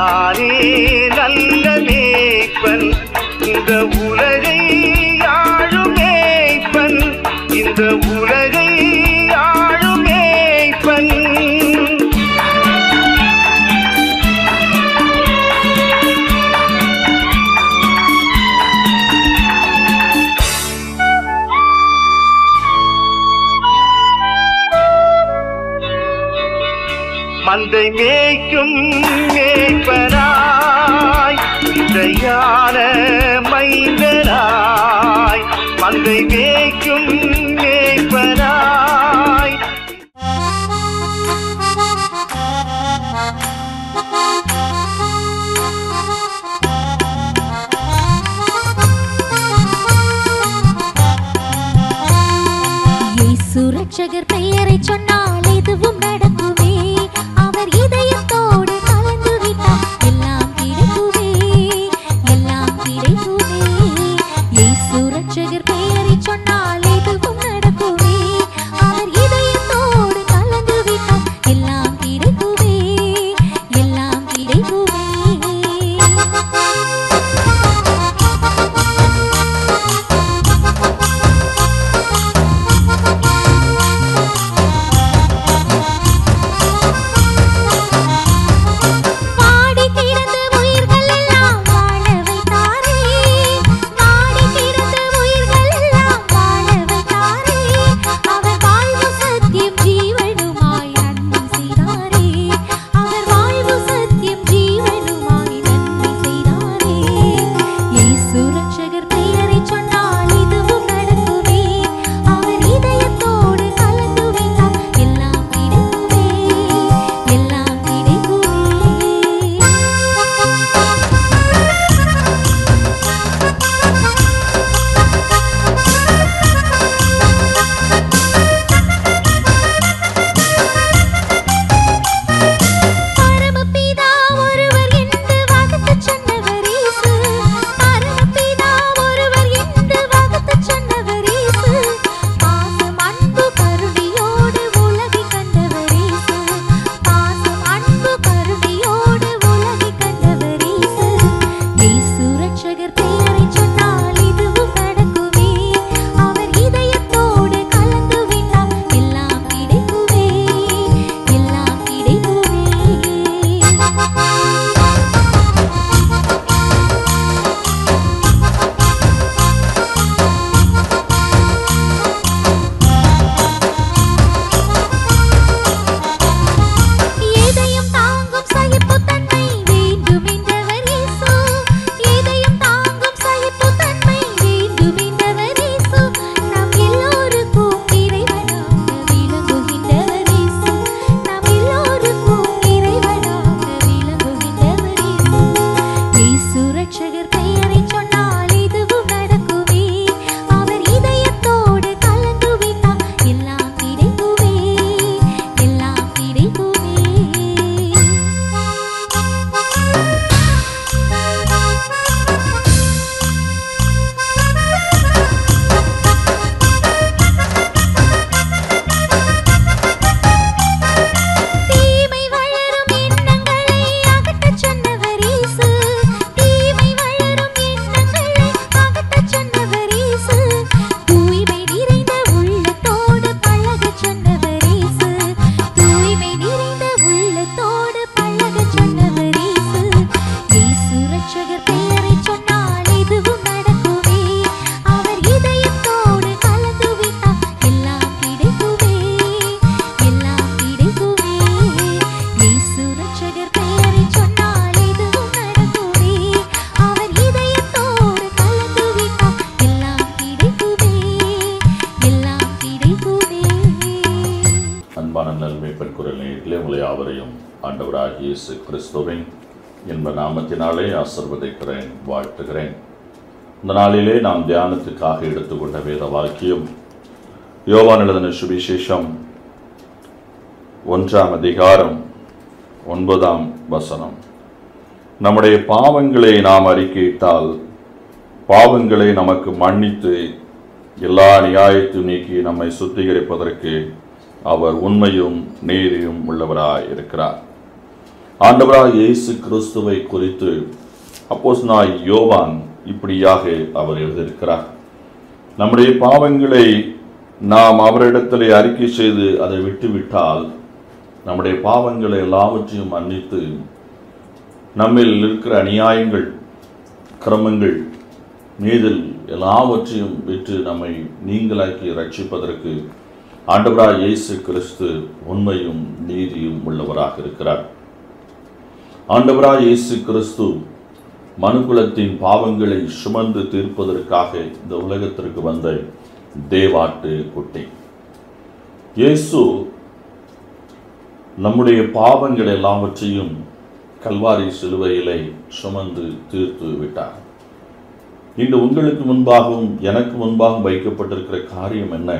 நானே நல்ல மேய்ப்பன் இந்த உலகை ஆளும் மேய்ப்பன் இந்த உலகை ஆளும் மேய்ப்பன் மந்தை மேய்க்கும் மேய்ப்பனாய் இதையான மைந்தனாய் மந்தை மேய்க்கும் மேய்ப்பனாய் இயேசு ரட்சகர் பெயரை சொன்னால் எதுவும் நடக்குமே அவர் இதயத்தோடு கலந்து விட்டால் எல்லாம் கிடைக்குமே எல்லாம் கிடைக்குமே இயேசு ரட்சகர் பெயரை சொன்னால் எதுவும் நடக்குமே அவர் இதயத்தோடு கலந்து விட்டால் எல்லாம் கிடைக்குமே எல்லாம் கிடைக்குமே வாடி கிடந்த உயிர்கள் எல்லாம் வாழ வைத்தாரே வாடி கிடந்த உயிர்கள் எல்லாம் வாழ வைத்தாரே அவர் வாழ்வு சத்தியம் ஜீவனுமாய் நன்மை செய்தாரே அவர் வாழ்வு சத்தியம் ஜீவனுமாய் நன்மை செய்தாரே இயேசு ரட்சகர் பெயரை சொன்னால் இதுவும் நடக்குமே அவர் இதயத்தோடு கலந்து வைத்தால் எல்லாம் கிடைக்குமே எல்லாம் கிடைக்குமே பரமபிதா ஒருவர் என்று வகுத்துச் சொன்னவர் இயேசு. பரமபிதா ஒருவர் என்று வகுத்துச் சொன்னவர் இயேசு. பாசம், அன்பு, கருணையோடு உலகைக் கண்டவர் இயேசு. பாசம், அன்பு, கருணையோடு உலகைக் கண்டவர் இயேசு. இயேசு ரட்சகர் பெயரைச் சொன்னால் இதுவும் நடக்குமே. அவர் இதயத்தோடு கலந்து விட்டால் எல்லாம் கிடைக்குமே எல்லாம் கிடைக்குமே எதையும் தாங்கும் சகிப்புத்தன்மை வேண்டும் என்றவர் இயேசு எதையும் தாங்கும் சகிப்புத்தன்மை வேண்டும் என்றவர் இயேசு நம் எல்லோருக்கும் இறைவனாக விளங்குகின்றவர் இயேசு நம் எல்லோருக்கும் இறைவனாக விளங்குகின்றவர் இயேசு இயேசு ரட்சகர் பெயரைச் சொன்னால் இதுவும் நடக்குமே அவர் இதயத்தோடு கலந்து விட்டால் எல்லாம் கிடைக்குமே எல்லாம் கிடைக்குமே தீமை வளரும் எண்ணங்களை அகற்றச் சொன்னவர் இயேசு தீமை வளரும் எண்ணங்களை அகற்றச் சொன்னவர் இயேசு தூய்மை நிறைந்த உள்ளத்தோடு பழகச் சொன்னவர் இயேசு தூய்மை நிறைந்த உள்ளத்தோடு பழகச் சொன்னவர் இயேசு இயேசு ரட்சகர் பெயரைச் சொன்னால் எதுவும் நடக்குமே அவர் இதயத்தோடு கலந்து விட்டால் எல்லாம் கிடைக்குமே எல்லாம் கிடைக்குமே இயேசு ரட்சகர் பெயரைச் சொன்னால் எதுவும் நடக்குமே அவர் இதயத்தோடு கலந்து விட்டால் எல்லாம் கிடைக்குமே எல்லாம் கிடைக்குமே அன்பான நன்மை பெற்குரல் நேயர்களே உங்களை யாவரையும் ஆண்டவராகிய இயேசு கிறிஸ்துவின் என்ப நாமத்தினாலே ஆசிர்வதிக்கிறேன் வாழ்த்துகிறேன் இந்த நாளிலே நாம் தியானத்துக்காக எடுத்துக்கொண்ட வேத வாக்கியம் யோவான் எழுதின சுவிசேஷம் ஒன்றாம் அதிகாரம் ஒன்பதாம் வசனம் நம்முடைய பாவங்களை நாம் அறிக்கையிட்டால் பாவங்களை நமக்கு மன்னித்து எல்லா நியாயத்தையும் நீக்கி நம்மை சுத்திகரிப்பதற்கு அவர் உண்மையும் நீதியும் உள்ளவராய் இருக்கிறார் ஆண்டவராக இயேசு கிறிஸ்துவை குறித்து அப்போஸ்தலனாகிய யோவான் இப்படியாக அவர் எழுதியிருக்கிறார் நம்முடைய பாவங்களை நாம் அவரிடத்திலே அறிக்கை செய்து அதை விட்டுவிட்டால் நம்முடைய பாவங்களை எல்லாவற்றையும் மன்னித்து நம்மில் இருக்கிற அநியாயங்கள் கிரமங்கள் நீதல் எல்லாவற்றையும் விட்டு நம்மை நீங்களாக்கி ரட்சிப்பதற்கு ஆண்டவராய் இயேசு கிறிஸ்து உண்மையும் நீதியும் உள்ளவராக இருக்கிறார் ஆண்டவராய் இயேசு கிறிஸ்து மனுக்குலத்தின் பாவங்களை சுமந்து தீர்ப்பதற்காக இந்த உலகத்திற்கு வந்த தேவாட்டு குட்டி இயேசு நம்முடைய பாவங்கள் எல்லாவற்றையும் கல்வாரி சிலுவையிலே சுமந்து தீர்த்து விட்டார் இன்று உங்களுக்கு முன்பாகவும் எனக்கு முன்பாகவும் வைக்கப்பட்டிருக்கிற காரியம் என்ன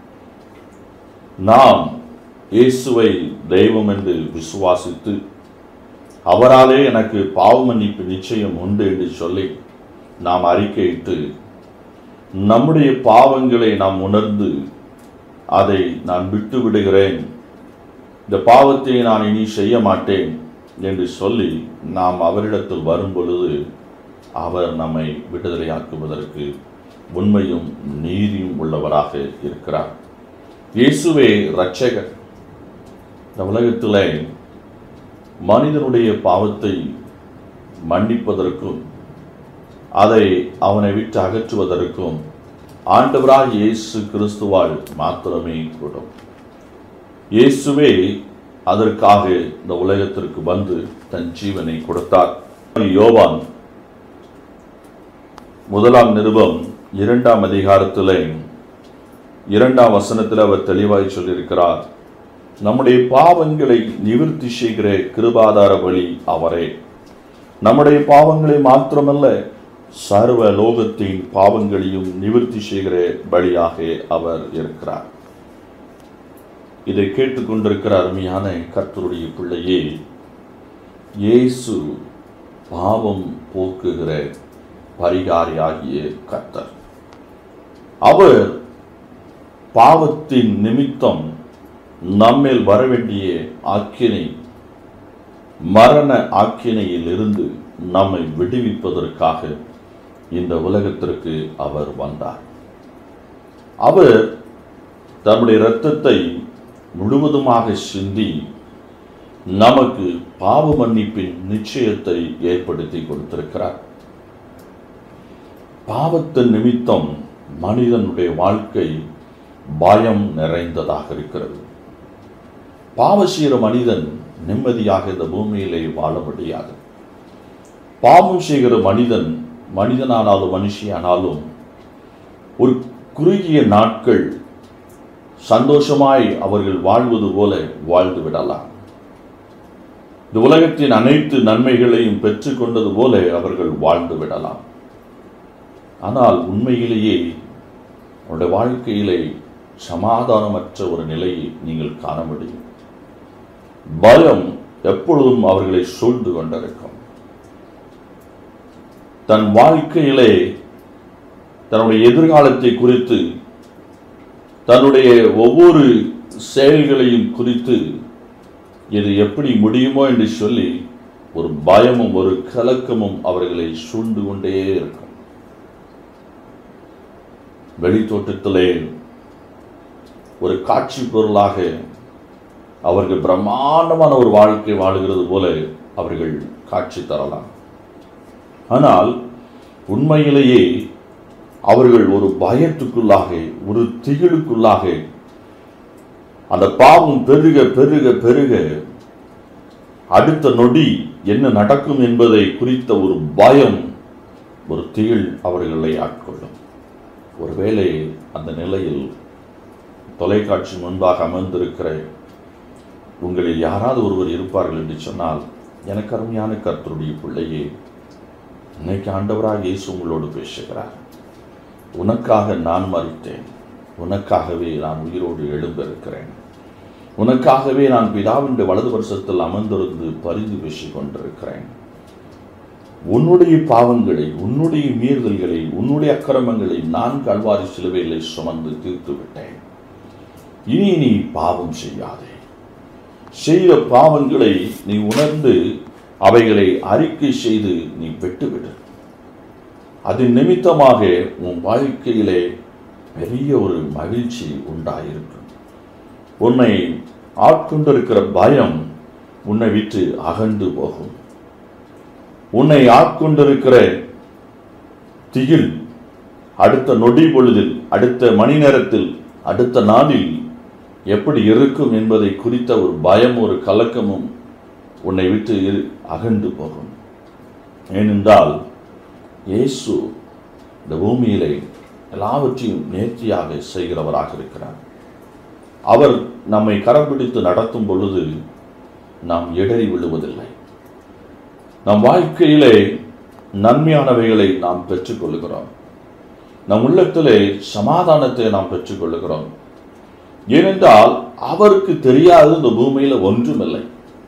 நாம் இயேசுவை தெய்வம் என்று விசுவாசித்து அவராலே எனக்கு பாவ மன்னிப்பு நிச்சயம் உண்டு என்று சொல்லி நாம் அறிக்கையிட்டு நம்முடைய பாவங்களை நாம் உணர்ந்து அதை நான் விட்டு விடுகிறேன் இந்த பாவத்தை நான் இனி செய்ய மாட்டேன் என்று சொல்லி நாம் அவரிடத்தில் வரும் பொழுது அவர் நம்மை விடுதலையாக்குவதற்கு உண்மையும் நீதியும் உள்ளவராக இருக்கிறார் இயேசுவே இரட்சகர் இந்த உலகத்திலே மனிதனுடைய பாவத்தை மன்னிப்பதற்கும் அதை அவனை விட்டு அகற்றுவதற்கும் ஆண்டவராய் இயேசு கிறிஸ்துவால் மாத்திரமே கூடும் இயேசுவே அதற்காக இந்த உலகத்திற்கு வந்து தன் ஜீவனை கொடுத்தார் யோவான் முதலாம் நிருபம் இரண்டாம் அதிகாரத்திலே இரண்டாம் வசனத்தில் அவர் தெளிவாய் சொல்லியிருக்கிறார் நம்முடைய பாவங்களை நிவிர்த்தி செய்கிற கிருபாதார வழி அவரே நம்முடைய பாவங்களை மாத்திரமல்ல சர்வ லோகத்தின் பாவங்களையும் நிவிர்த்தி செய்கிற பலியாக அவர் இருக்கிறார் இதை கேட்டுக்கொண்டிருக்கிற அருமையான கர்த்தருடைய பிள்ளையே இயேசு பாவம் போக்குகிற பரிகாரியாகிய கர்த்தர் அவர் பாவத்தின் நிமித்தம் நம்மேல் வரவேண்டிய ஆக்கினை மரண ஆக்கினையில் இருந்து நம்மை விடுவிப்பதற்காக இந்த உலகத்திற்கு அவர் வந்தார் அவர் தம்முடைய இரத்தத்தை முழுவதுமாக சிந்தி நமக்கு பாவ மன்னிப்பின் நிச்சயத்தை ஏற்படுத்தி கொடுத்திருக்கிறார் பாவத்தின் நிமித்தம் மனிதனுடைய வாழ்க்கை பயம் நிறைந்ததாக இருக்கிறது பாவசீர மனிதன் நிம்மதியாக இந்த பூமியிலே வாழ முடியாது பாவம் செய்கிற மனிதன் மனிதனானாலும் மனுஷியானாலும் ஒரு குறுகிய நாட்கள் சந்தோஷமாய் அவர்கள் வாழ்வது போல வாழ்ந்து விடலாம் இந்த உலகத்தின் அனைத்து நன்மைகளையும் பெற்றுக்கொண்டது போல அவர்கள் வாழ்ந்து விடலாம் ஆனால் உண்மையிலேயே அவருடைய வாழ்க்கையிலே சமாதானமற்ற ஒரு நிலையை நீங்கள் காண முடியும் பயம் எப்பொழுதும் அவர்களை சூழ்ந்து கொண்டிருக்கும் தன் வாழ்க்கையிலே தன்னுடைய எதிர்காலத்தை குறித்து தன்னுடைய ஒவ்வொரு செயல்களையும் குறித்து இது எப்படி முடியுமோ என்று சொல்லி ஒரு பயமும் ஒரு கலக்கமும் அவர்களை சூழ்ந்து கொண்டே இருக்கும் வெளித்தோட்டத்திலே ஒரு காட்சி பொருளாக அவர்கள் பிரம்மாண்டமான ஒரு வாழ்க்கை வாழுகிறது போல அவர்கள் காட்சி தரலாம் ஆனால் உண்மையிலேயே அவர்கள் ஒரு பயத்துக்குள்ளாக ஒரு திகிலுக்குள்ளாக அந்த பாவம் பெருக பெருக பெருக அடுத்த நொடி என்ன நடக்கும் என்பதை குறித்த ஒரு பயம் ஒரு திகில் அவர்களை ஆட்கொள்ளும் ஒருவேளை அந்த நிலையில் தொலைக்காட்சி முன்பாக அமர்ந்திருக்கிற உங்களில் யாராவது ஒருவர் இருப்பார்கள் என்று சொன்னால் எனக்கு அருமையான கர்த்தருடைய பிள்ளையே இன்னைக்கு ஆண்டவராக இயேசு உங்களோடு பேசுகிறார் உனக்காக நான் மறித்தேன் உனக்காகவே நான் உயிரோடு எழும்பிருக்கிறேன் உனக்காகவே நான் பிதாவின் வலது வருஷத்தில் அமர்ந்திருந்து பரிந்து பேசிக் கொண்டிருக்கிறேன் உன்னுடைய பாவங்களை உன்னுடைய மீறுதல்களை உன்னுடைய அக்கிரமங்களை நான் கல்வாரி சிலுவையிலே சுமந்து தீர்த்து விட்டேன் இனி நீ பாவம் செய்யாதே செய்த பாவங்களை நீ உணர்ந்து அவைகளை அறிக்கை செய்து நீ விட்டுவிடு அதன் நிமித்தமாக உன் வாழ்க்கையிலே பெரிய ஒரு மகிழ்ச்சி உண்டாயிருக்கும் உன்னை ஆட்கொண்டிருக்கிற பயம் உன்னை விட்டு அகன்று போகும் உன்னை ஆட்கொண்டிருக்கிற திகில் அடுத்த நொடி பொழுதில் அடுத்த மணி நேரத்தில் அடுத்த நாளில் எப்படி இருக்கும் என்பதை குறித்த ஒரு பயம் ஒரு கலக்கமும் உன்னை விட்டு இரு- அகன்று போகும் ஏனென்றால் இயேசு இந்த பூமியிலே எல்லாவற்றையும் நேர்த்தியாக செய்கிறவராக இருக்கிறார் அவர் நம்மை கரம் பிடித்து நடத்தும் பொழுது நாம் இடறி விழுவதில்லை நம் வாழ்க்கையிலே நன்மையானவைகளை நாம் பெற்றுக்கொள்கிறோம் நம் உள்ளத்திலே சமாதானத்தை நாம் பெற்றுக்கொள்கிறோம் ஏனென்றால் அவருக்கு தெரியாது இந்த பூமியில ஒன்றுமில்லை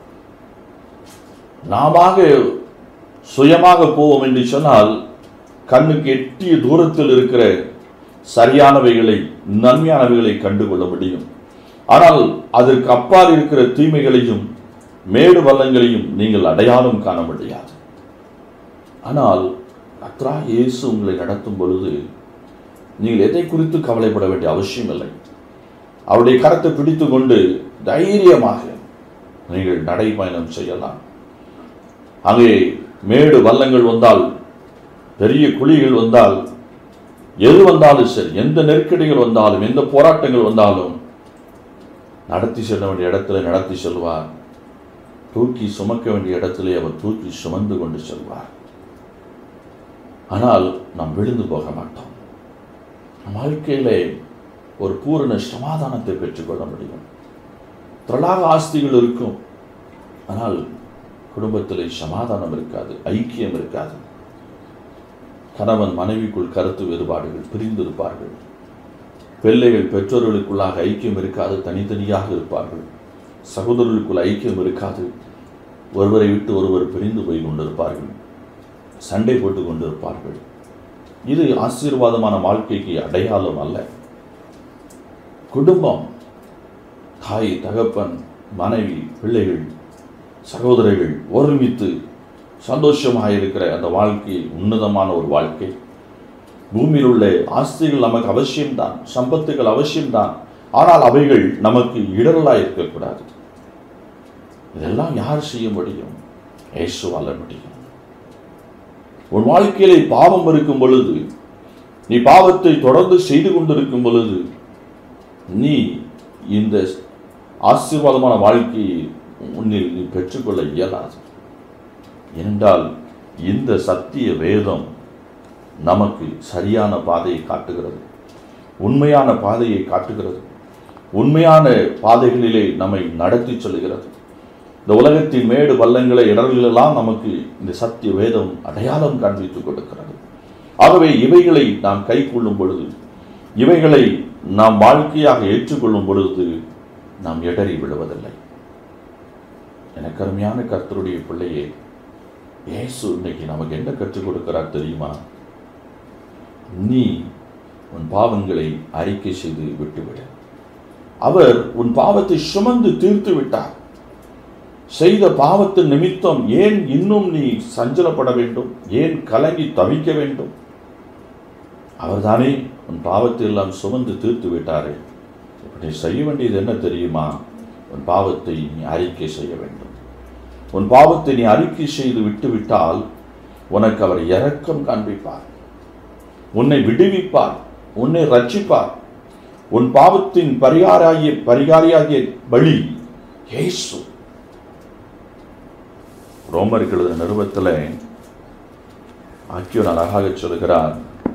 நாமாக சுயமாக போவோம் என்று சொன்னால் கண்ணுக்கு எட்டிய தூரத்தில் இருக்கிற சரியானவைகளை நன்மையானவைகளை கண்டுகொள்ள முடியும் ஆனால் அதற்கு அப்பால் இருக்கிற தீமைகளையும் மேடு பள்ளங்களையும் நீங்கள் அடையாளம் காண முடியாது ஆனால் அத்ரா இயேசு உங்களை நடத்தும் பொழுது நீங்கள் எதை குறித்து கவலைப்பட வேண்டிய அவசியம் இல்லை அவருடைய கரத்தை பிடித்து கொண்டு தைரியமாக நீங்கள் நடைபயணம் செய்யலாம் அங்கே மேடு வல்லங்கள் வந்தால் பெரிய குழிகள் வந்தால் எது வந்தாலும் சரி எந்த நெருக்கடிகள் வந்தாலும் எந்த போராட்டங்கள் வந்தாலும் நடத்தி செல்ல வேண்டிய இடத்துல நடத்தி செல்வார் தூக்கி சுமக்க வேண்டிய இடத்திலே அவர் தூக்கி சுமந்து கொண்டு செல்வார் ஆனால் நாம் விழுந்து போக மாட்டோம் நம் வாழ்க்கையிலே ஒரு பூரண சமாதானத்தை பெற்றுக்கொள்ள முடியும் திரளாக ஆஸ்திகள் இருக்கும் ஆனால் குடும்பத்திலே சமாதானம் இருக்காது ஐக்கியம் இருக்காது கணவன் மனைவிக்குள் கருத்து வேறுபாடுகள் பிரிந்திருப்பார்கள் பிள்ளைகள் பெற்றோர்களுக்குள்ளாக ஐக்கியம் இருக்காது தனித்தனியாக இருப்பார்கள் சகோதரர்களுக்குள் ஐக்கியம் இருக்காது ஒருவரை விட்டு ஒருவர் பிரிந்து போய் கொண்டிருப்பார்கள் சண்டை போட்டு கொண்டிருப்பார்கள் இது ஆசீர்வாதமான வாழ்க்கைக்கு அடையாளம் அல்ல குடும்பம் தாய் தகப்பன் மனைவி பிள்ளைகள் சகோதரர்கள் ஒருமித்து சந்தோஷமாக இருக்கிற அந்த வாழ்க்கை உன்னதமான ஒரு வாழ்க்கை பூமியில் உள்ள ஆஸ்திகள் நமக்கு அவசியம்தான் சம்பத்துகள் அவசியம்தான் ஆனால் அவைகள் நமக்கு இடரலாக இருக்கக்கூடாது இதெல்லாம் யார் செய்ய முடியும் இயேசுவால முடியும் உன் வாழ்க்கையிலே பாவம் இருக்கும் பொழுது நீ பாவத்தை தொடர்ந்து செய்து கொண்டிருக்கும் பொழுது நீ இந்த ஆசீர்வாதமான வாழ்க்கையை உன்னில் நீ பெற்றுக்கொள்ள இயலாது ஏனென்றால் இந்த சத்திய வேதம் நமக்கு சரியான பாதையை காட்டுகிறது உண்மையான பாதையை காட்டுகிறது உண்மையான பாதைகளிலே நம்மை நடத்தி செல்கிறது இந்த உலகத்தின் மேடு பள்ளங்களை இடர்களெல்லாம் நமக்கு இந்த சத்திய வேதம் அடையாளம் காண்பித்துக் கொடுக்கிறது ஆகவே இவைகளை நாம் கை கொள்ளும் பொழுது இவைகளை நாம் வாழ்க்கையாக ஏற்றுக்கொள்ளும் பொழுது நாம் இடறி விடுவதில்லை எனக்கு அருமையான கர்த்தருடைய பிள்ளையே இயேசு இன்னைக்கு நமக்கு என்ன கற்றுக் கொடுக்கிறார் தெரியுமா நீ உன் பாவங்களை அறிக்கை செய்து விட்டுவிடு அவர் உன் பாவத்தை சுமந்து தீர்த்து விட்டார் செய்த பாவத்தின் நிமித்தம் ஏன் இன்னும் நீ சஞ்சலப்பட வேண்டும் ஏன் கலங்கி தவிக்க வேண்டும் அவர்தானே உன் பாவத்தை எல்லாம் சுமந்து தீர்த்து விட்டாரே இப்ப நீ செய்ய வேண்டியது என்ன தெரியுமா உன் பாவத்தை நீ அறிக்கை செய்ய வேண்டும் உன் பாவத்தை நீ அறிக்கை செய்து விட்டுவிட்டால் உனக்கு அவர் இரக்கம் காண்பிப்பார் உன்னை விடுவிப்பார் உன்னை ரட்சிப்பார் உன் பாவத்தின் பரிகாராகிய பரிகாரியாகிய பலி இயேசு ரோமருக்கு எழுதின நிருபத்தில் ஆக்கியோன் அழகாக சொல்கிறார்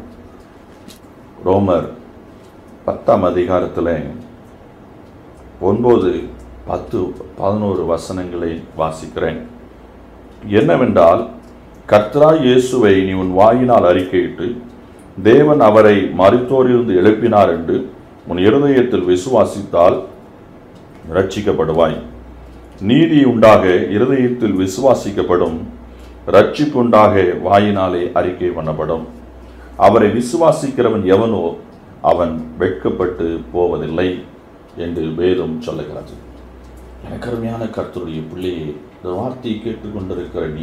ரோமர் பத்தாம் அதிகாரத்தில் ஒன்பது பத்து பதினோரு வசனங்களை வாசிக்கிறேன் என்னவென்றால் கர்த்தராய் இயேசுவை நீ உன் வாயினால் அறிக்கையிட்டு தேவன் அவரை மருத்தோரிலிருந்து எழுப்பினார் என்று உன் இருதயத்தில் விசுவாசித்தால் ரட்சிக்கப்படுவாய் நீதி உண்டாக இருதயத்தில் விசுவாசிக்கப்படும் ரட்சிப்பு உண்டாக வாயினாலே அறிக்கை பண்ணப்படும் அவரை விசுவாசிக்கிறவன் எவனோ அவன் வெட்கப்பட்டு போவதில்லை என்று வேதம் சொல்லுகிறது எனக்கு அருமையான கர்த்தருடைய பிள்ளையே இந்த வார்த்தையை கேட்டுக்கொண்டிருக்கிற நீ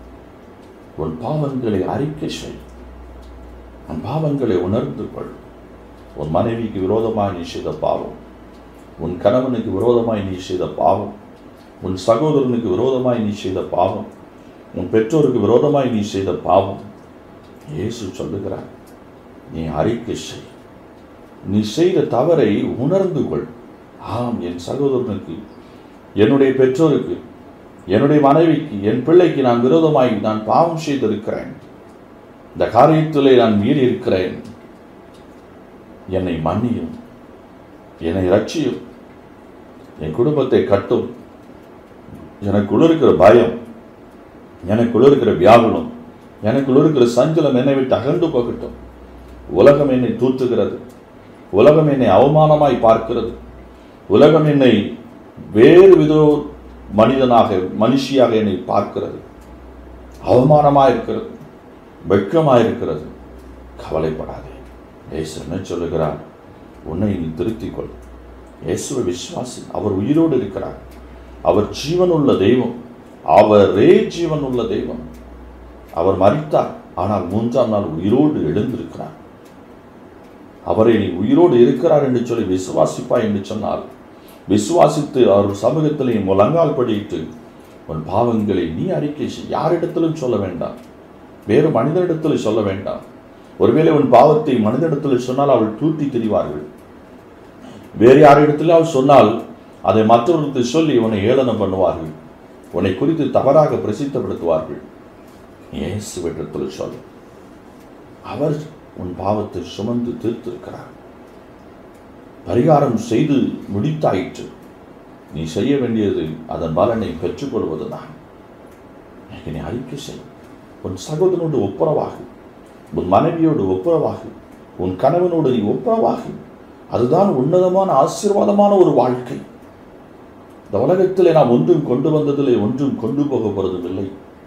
உன் பாவங்களை அறிக்கை செய் உன் பாவங்களை உணர்ந்து கொள் உன் மனைவிக்கு விரோதமாய் நீ செய்த பாவம் உன் கணவனுக்கு விரோதமாய் நீ செய்த பாவம் உன் சகோதரனுக்கு விரோதமாய் நீ செய்த பாவம் உன் பெற்றோருக்கு விரோதமாய் நீ செய்த பாவம் இயேசு சொல்லுகிறார் நீ அறிக்கை செய் நீ செய்த தவறை உணர்ந்து கொள் ஆம் என் சகோதரனுக்கு என்னுடைய பெற்றோருக்கு என்னுடைய மனைவிக்கு என் பிள்ளைக்கு நான் விரோதமாய் நான் பாவம் செய்திருக்கிறேன் இந்த காரியத்திலே நான் மீறி இருக்கிறேன் என்னை மன்னியும் என்னை ரட்சியும் என் குடும்பத்தை கட்டும் எனக்குள்ள இருக்கிற பயம் எனக்குள்ள இருக்கிற வியாகுலம் எனக்குள்ள இருக்கிற சஞ்சலம் என்னை விட்டு அகன்று போகட்டும் உலகம் என்னை தூற்றுகிறது உலகம் என்னை அவமானமாய் பார்க்கிறது உலகம் என்னை வேறு வித மனிதனாக மனுஷியாக என்னை பார்க்கிறது அவமானமாக இருக்கிறது வெட்கமாக இருக்கிறது கவலைப்படாதே இயேசு என்ன சொல்லுகிறார் உன்னை நீ திருத்திக் கொள் இயேசுவை விசுவாசி அவர் உயிரோடு இருக்கிறார் அவர் ஜீவனுள்ள தெய்வம் அவரே ஜீவனுள்ள தெய்வம் அவர் மரித்தார் ஆனால் மூன்றாம் நாள் உயிரோடு எழுந்திருக்கிறார் அவரை நீ உயிரோடு இருக்கிறார் என்று சொல்லி விசுவாசிப்பாய் என்று சொன்னால் விசுவாசித்து அவர் சமூகத்திலே முழங்கால் படியிட்டு உன் பாவங்களை நீ அறிக்கை செய் யாரிடத்திலும் சொல்ல வேண்டாம் வேறு மனிதரிடத்தில் சொல்ல வேண்டாம் ஒருவேளை உன் பாவத்தை மனிதனிடத்தில் சொன்னால் அவள் தூட்டி திரிவார்கள் வேறு யாரிடத்திலாவது சொன்னால் அதை மற்றவர்களுக்கு சொல்லி உன்னை ஏளனம் பண்ணுவார்கள் உன்னை குறித்து தவறாக பிரசித்தப்படுத்துவார்கள் இயேசுவிடத்தில் சொல் அவர் உன் பாவத்தை சுமந்து தீர்த்திருக்கிறார் பரிகாரம் செய்து முடித்தாயிற்று நீ செய்ய வேண்டியது அதன் பலனை பெற்றுக்கொள்வதுதான் எனக்கு நீ அறிக்கை செய் உன் சகோதரனோடு ஒப்புரவாகு உன் மனைவியோடு ஒப்புரவாகு உன் கணவனோடு நீ ஒப்புரவாகு அதுதான் உன்னதமான ஆசீர்வாதமான ஒரு வாழ்க்கை இந்த உலகத்திலே நாம் ஒன்றும் கொண்டு வந்ததிலே ஒன்றும் கொண்டு போக போறதும் இல்லை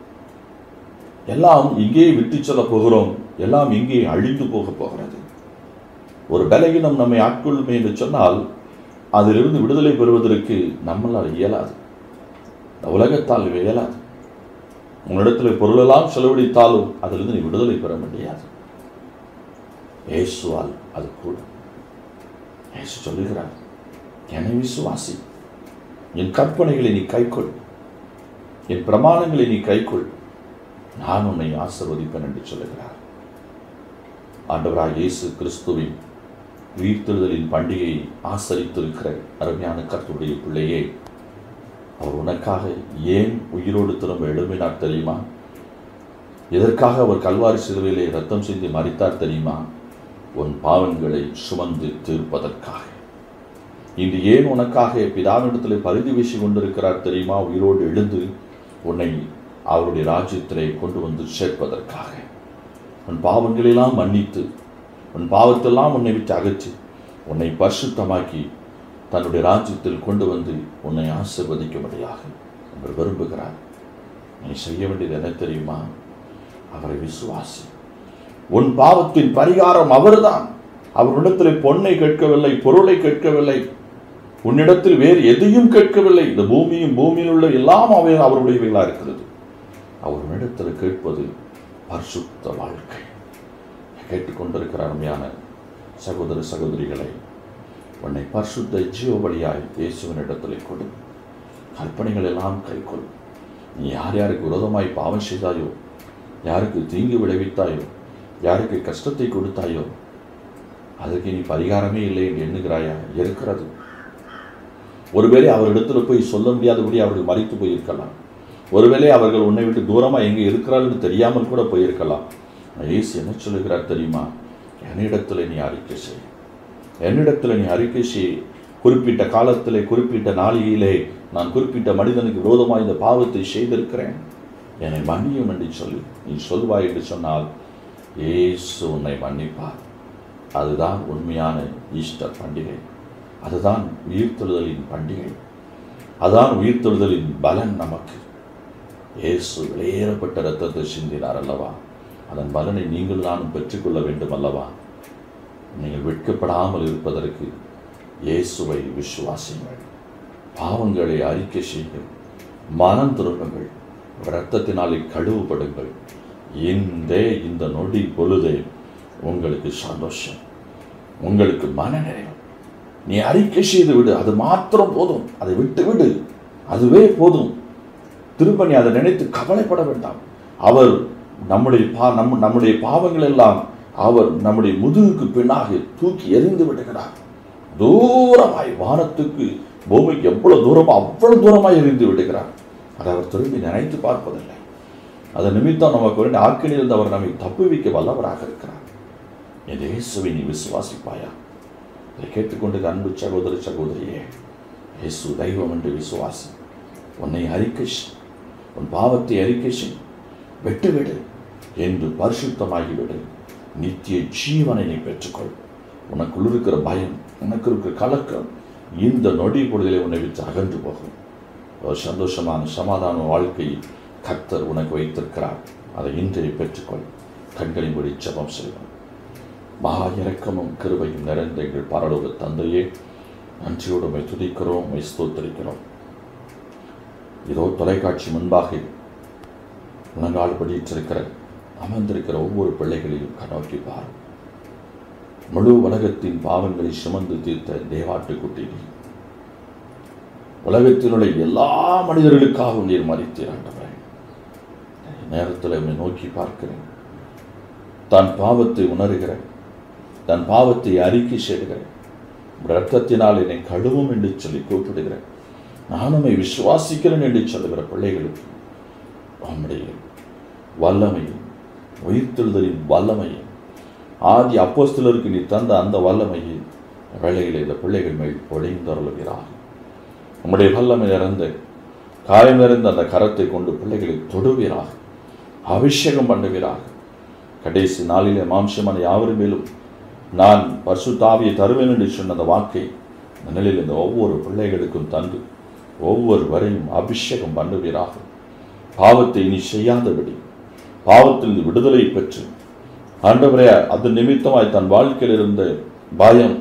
எல்லாம் இங்கே விட்டு செல்ல போகிறோம் எல்லாம் இங்கே அழிந்து போக போகிறது ஒரு பலகீனம் நம்மை ஆட்கொள்ளுமே என்று சொன்னால் அதிலிருந்து விடுதலை பெறுவதற்கு நம்மளால் இயலாது இந்த உலகத்தால் இயலாது உன்னிடத்தில் பொருளெல்லாம் செலவழித்தாலும் அதிலிருந்து நீ விடுதலை பெற முடியாது இயேசுவால் அது கூடும் இயேசு சொல்லுகிறார் என்னை விசுவாசி என் கற்பனைகளை நீ கைக்கொள் என் பிரமாணங்களை நீ கைக்கொள் நான் உன்னை ஆசிர்வதிப்பேன் என்று சொல்லுகிறார் ஆண்டவராக இயேசு கிறிஸ்துவின் உயிர்த்தெழுதலின் பண்டிகையை ஆசரித்திருக்கிற அருமையான கர்த்தருடைய பிள்ளையே அவர் உனக்காக ஏன் உயிரோடு திரும்ப எழும்பினார் தெரியுமா எதற்காக அவர் கல்வாரி சிலுவையிலே ரத்தம் சிந்தி மறித்தார் தெரியுமா உன் பாவங்களை சுமந்து தீர்ப்பதற்காக இன்று ஏன் உனக்காக பிதாவிடத்தில் பரிதி வீசி கொண்டிருக்கிறார் தெரியுமா உயிரோடு எழுந்து உன்னை அவருடைய ராஜ்யத்திலே கொண்டு வந்து சேர்ப்பதற்காக உன் பாவங்களெல்லாம் மன்னித்து உன் பாவத்தெல்லாம் உன்னை விட்டு அகற்றி உன்னை பரிசுத்தமாக்கி தன்னுடைய ராஜ்யத்தில் கொண்டு வந்து உன்னை ஆசிர்வதிக்கும்படியாக அவர் விரும்புகிறார் நீ செய்ய வேண்டியது என்ன தெரியுமா அவரை விசுவாசி உன் பாவத்தின் பரிகாரம் அவர்தான் அவரிடத்தில் பொன்னை கேட்கவில்லை பொருளை கேட்கவில்லை உன்னிடத்தில் வேறு எதையும் கேட்கவில்லை இந்த பூமியும் பூமியில் உள்ள எல்லாம் அவை அவருடையவைகளாக இருக்கிறது அவரிடத்தில் கேட்பது பரிசுத்த வாழ்க்கை கேட்டுக்கொண்டிருக்கிற அருமையான சகோதர சகோதரிகளை உன்னை பரிசுத்த ஜீவபலியாய் இயேசுவனிடத்தில் கொடு கற்பனைகள் எல்லாம் கைக்கொள் நீ யார் யாருக்கு விரோதமாய் பாவம் செய்தாயோ யாருக்கு தீங்கு விளைவித்தாயோ யாருக்கு கஷ்டத்தை கொடுத்தாயோ அதுக்கு நீ பரிகாரமே இல்லை என்று எண்ணுகிறாயா இருக்கிறது ஒருவேளை அவரிடத்தில் போய் சொல்ல முடியாதபடி அவர்கள் மறித்து போயிருக்கலாம் ஒருவேளை அவர்கள் உன்னை விட்டு தூரமாக எங்கே இருக்கிறார்கள் தெரியாமல் கூட போயிருக்கலாம் இயேசு என்ன சொல்லுகிறார் தெரியுமா என்னிடத்தில் நீ அறிக்கை செய் என்னிடத்தில் நீ அறிக்கை செய் குறிப்பிட்ட காலத்திலே குறிப்பிட்ட நாளிகையிலே நான் குறிப்பிட்ட மனிதனுக்கு விரோதமாக இந்த பாவத்தை செய்திருக்கிறேன் என்னை மன்னியும் என்று சொல்லி நீ சொல்வாய் என்று சொன்னால் இயேசு உன்னை மன்னிப்பார் அதுதான் உண்மையான ஈஸ்டர் பண்டிகை அதுதான் உயிர்த்தெழுதலின் பண்டிகை அதுதான் உயிர்த்தெழுதலின் பலன் நமக்கு இயேசு வெளியேறப்பட்ட இரத்தத்தை சிந்தினார் அல்லவா அதன் பலனை நீங்கள் நானும் பெற்றுக்கொள்ள வேண்டும் அல்லவா நீங்கள் வெட்கப்படாமல் இருப்பதற்கு இயேசுவை விசுவாசியுங்கள் பாவங்களை அறிக்கை செய்யுங்கள் மனம் திரும்புங்கள் இரத்தத்தினாலே கழுவுபடுங்கள் இந்த இந்த நொடி பொழுதே உங்களுக்கு சந்தோஷம் உங்களுக்கு மனநிறைவு நீ அறிக்கை செய்து விடு அது மாத்திரம் போதும் அதை விட்டு விடு அதுவே போதும் திரும்ப நீ அதை நினைத்து கவலைப்பட வேண்டாம் அவர் நம்முடைய பா நம் நம்முடைய பாவங்கள் எல்லாம் அவர் நம்முடைய முதுகுக்கு பின்னாக தூக்கி எறிந்து விடுகிறார் தூரமாய் வானத்துக்கு பூமிக்கு எவ்வளவு தூரமா அவ்வளவு தூரமாய் எறிந்து விடுகிறார் அதை அவர் திரும்பி நினைத்து பார்ப்பதில்லை அதன் நிமித்தம் நமக்கு வேண்டிய ஆக்கினிலிருந்து அவர் நம்மை தப்புவிக்க வல்லவராக இருக்கிறார் இந்த இயேசுவை நீ விசுவாசிப்பாயா இதை கேட்டுக்கொண்டு அன்பு சகோதர சகோதரியே இயேசு தெய்வம் என்று விசுவாசி உன்னை அறிக்கை செய். உன் பாவத்தை அறிக்கை செய். விட்டுவிடு என்று பரிசுத்தமாகிவிடு நித்திய ஜீவனை நீ பெற்றுக்கொள் உனக்குள் இருக்கிற பயம் உனக்கு இருக்கிற கலக்கம் இந்த நொடி பொழுதிலே உன்னை விட்டு அகன்று போகும் ஒரு சந்தோஷமான சமாதான வாழ்க்கையை கர்த்தர் உனக்கு வைத்திருக்கிறார் அதை இன்றைய பெற்றுக்கொள் கண்களின் வழி ஜெபம் செய்வோம் மகா இரக்கமும் கிருபையும் நிறைந்த எங்கள் பரலோக தந்தையே நன்றியோடு உம்மை துதிக்கிறோம் உம்மை ஸ்தோத்தரிக்கிறோம் இதோ தொலைக்காட்சி முன்பாக முழங்கால் படியிட்டிருக்கிற அமர்ந்திருக்கிற ஒவ்வொரு பிள்ளைகளையும் கண்ணோக்கி பார் முழு உலகத்தின் பாவங்களை சுமந்து தீர்த்த தேவாட்டுக்குட்டி நீ. உலகத்தினுடைய எல்லா மனிதர்களுக்காகவும் நீர் மறித்தீர் ஆண்டவரே நேரத்தில் உம்மை நோக்கி பார்க்கிறேன் தன் பாவத்தை உணர்கிறேன் தன் பாவத்தை அறிக்கை செய்கிறேன் இரத்தத்தினால் என்னை கழுவும் என்று சொல்லி கூப்பிடுகிறேன் நானுமை விசுவாசிக்கிறேன் என்று சொல்லுகிற பிள்ளைகளுக்கு நம்முடைய வல்லமையும் உயிர்த்தெழுதலின் வல்லமையும் ஆதி அப்போஸ்தலருக்கு நீ தந்த அந்த வல்லமையை வேளையில் இந்த பிள்ளைகள் மேல் பொழிந்தருளுகிறார் நம்முடைய வல்லமை நிறைந்த காயம் நிறைந்த அந்த கரத்தை கொண்டு பிள்ளைகளை தொடுவீராக அபிஷேகம் பண்ணுவீராக கடைசி நாளிலே மாம்சமான யாவர் மேலும் நான் பரிசுத்தாவியை தருவேன் என்று சொன்ன அந்த வாக்கை இந்த நிலையில் இந்த ஒவ்வொரு பிள்ளைகளுக்கும் தந்து ஒவ்வொருவரையும் அபிஷேகம் பண்ணுவீராக பாவத்தை நீ செய்யாதபடி பாவத்தில் விடுதலை பெற்று ஆண்டவரே அது நிமித்தமாய் தன் வாழ்க்கையில் இருந்த பயம்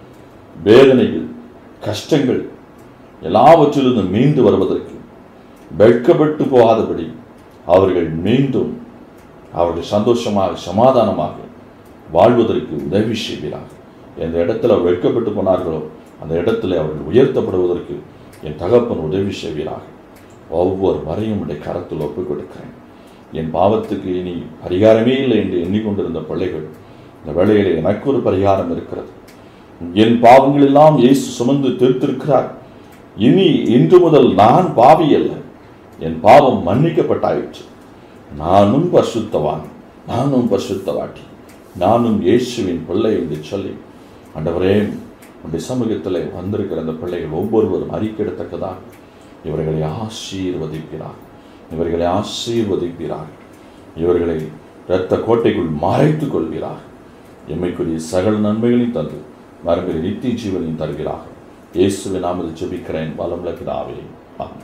வேதனைகள் கஷ்டங்கள் எல்லாவற்றிலிருந்து மீண்டு வருவதற்கு வெட்கப்பட்டு போகாதபடி அவர்கள் மீண்டும் அவர்கள் சந்தோஷமாக சமாதானமாக வாழ்வதற்கு உதவி செய்கிறார் எந்த இடத்துல அவர் வெட்கப்பட்டு போனார்களோ அந்த இடத்துல அவர்கள் உயர்த்தப்படுவதற்கு என் தகப்பன் உதவி செய்கிறார் ஒவ்வொரு வரையும் உடைய கரத்தில் ஒப்புக் கொடுக்கிறேன் என் பாவத்துக்கு இனி பரிகாரமே இல்லை என்று எண்ணிக்கொண்டிருந்த பிள்ளைகள் இந்த வேளையிலே எனக்கு ஒரு பரிகாரம் இருக்கிறது என் பாவங்கள் எல்லாம் இயேசு சுமந்து தீர்த்திருக்கிறார் இனி இன்று முதல் நான் பாவி அல்ல என் பாவம் மன்னிக்கப்பட்டாயிற்று நானும் பரிசுத்தவான் நானும் பரிசுத்தவாட்டி நானும் இயேசுவின் பிள்ளை என்று சொல்லி ஆண்டவரே உடைய சமூகத்தில் வந்திருக்கிற அந்த பிள்ளைகள் ஒவ்வொருவரும் அறிக்கையிடத்தக்கதாக இவர்களை ஆசீர்வதிக்கிறார் இவர்களை ஆசீர்வதிக்கிறார் இவர்களை இரத்த கோட்டைக்குள் மறைத்துக் கொள்கிறார் எம்மைக்குரிய சகல நன்மைகளையும் தந்து மரங்களில் நித்திய ஜீவனையும் தருகிறார் இயேசுவின் நாமத்தில் ஜெபிக்கிறேன் வளமுள்ள பிதாவே ஆமென்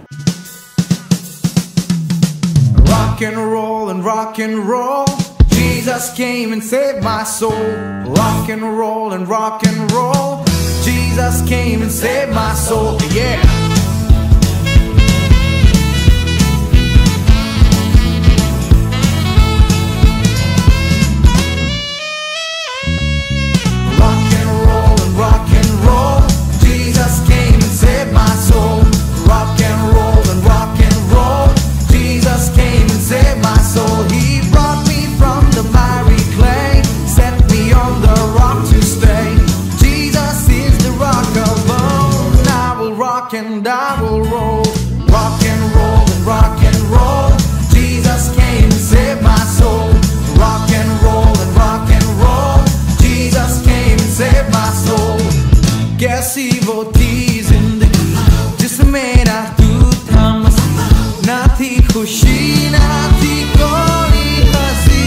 Rock and roll and rock and roll. Jesus came and saved my soul. Rock and roll and rock and roll. Jesus came and saved my soul. Yeah. Rock and roll and rock and roll. Jesus came and saved my soul. Rock and roll and rock and roll. Jesus came and saved my soul. He brought me from the miry clay, set me on the rock to stay. Jesus is the rock alone. I will rock and I will roll. Rock and roll and rock and roll. Jesus came and saved my soul. Rock and roll and rock and roll. Jesus came and saved my soul. कैसी वो थी जिंदगी जिसमें ना तू था मसी ना थी खुशी ना थी कोई हंसी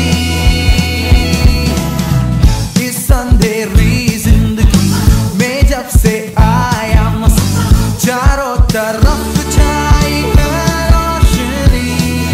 इस अंधेरी जिंदगी में जब से आया मसी चारों तरफ छाई है रोशनी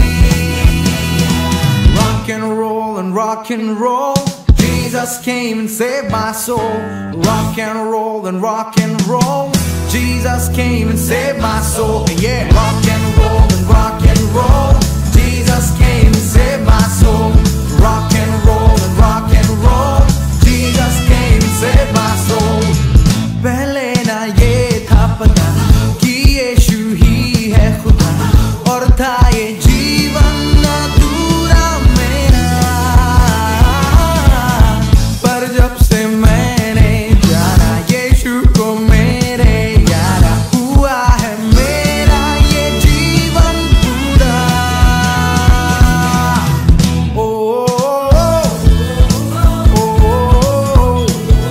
Rock and roll and rock and roll. Jesus came and saved my soul. Rock and roll and rock and roll. Jesus came and saved my soul. Yeah, rock and roll and rock and roll. Jesus came and saved my soul. Rock and roll and rock and roll. Jesus came and saved my soul. पहले ना ये था पता कि यीशु ही है खुदा और था ये जीवन अधूरा मेरा पर जब से मैंने जाना यीशु को मेरे यारा हुआ है मेरा ये जीवन पूरा ओ ओ ओ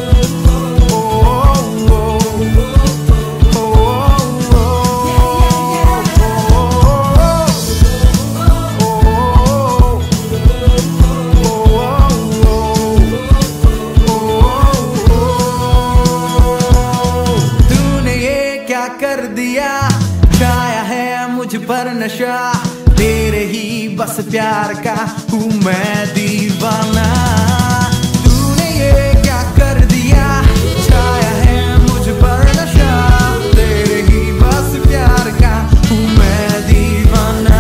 तूने ये क्या कर दिया छाया है मुझ पर नशा तेरे ही बस प्यार का हूँ मैं दीवाना तूने ये क्या कर दिया छाया है मुझ पर नशा तेरे ही बस प्यार का हूँ मैं दीवाना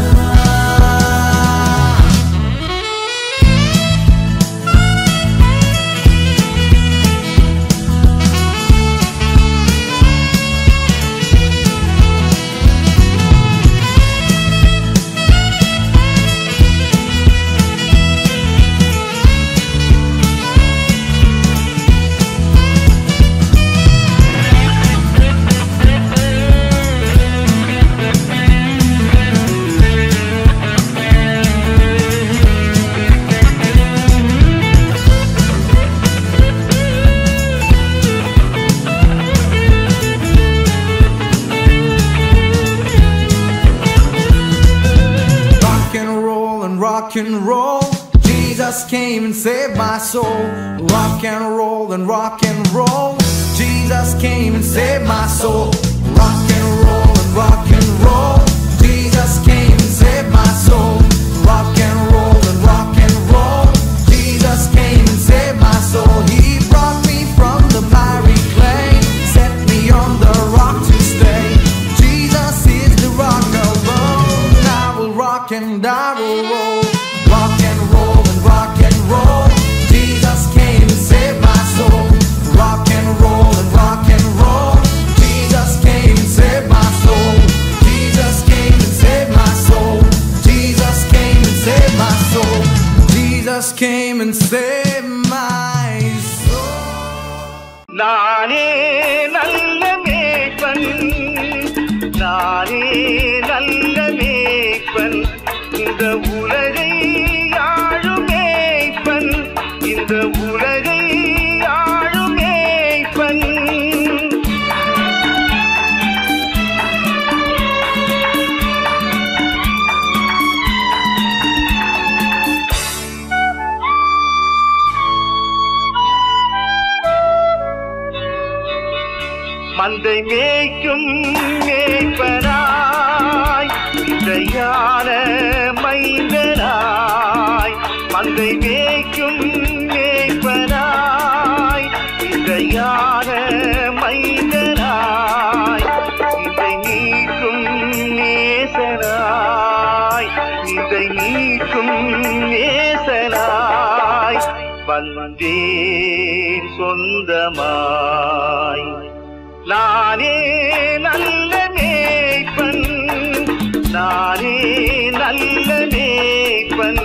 Rock and roll and rock and roll. Jesus came and saved my soul. Rock and roll and rock and roll. Jesus came and saved my soul. Rock and roll and rock and roll. Jesus came and saved my soul. Rock and roll and rock and roll. Jesus came and saved my soul. He brought me from the miry clay, set me on the rock to stay. Jesus is the rock alone. I will rock and I will roll. Rock and roll and rock and roll. Jesus came and saved my soul. Rock and roll and rock and roll. Jesus came and saved my soul. Jesus came and saved my soul. Jesus came and saved my soul. Jesus came and saved my soul. நானே நல்ல மேய்ப்பன் நானே நல்ல மேய்ப்பன் இந்த உலகை ஆளும் மேய்ப்பன் இந்த உலகை ஆளும் மேய்ப்பன் மந்தை மேய்க்கும் மேய்ப்பனாய் இசையான மைந்தனாய் மந்தை மேய்க்கும் மேய்ப்பனாய் இசையான மைந்தனாய் இதை நீக்கும் நேசனாய் இதை நீக்கும் நேசனாய் வந்தேன் சொந்தமாய் நானே நல்ல மேய்ப்பன் நானே நல்ல மேய்ப்பன்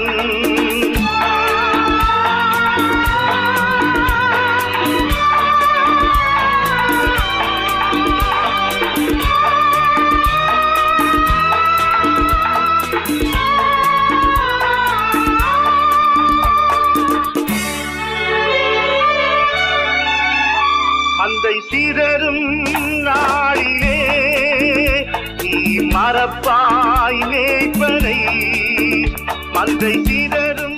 மந்தை சிதறும் நாளிலே நீ மறப்பாய் மேய்ப்பனை மந்தை சிதறும்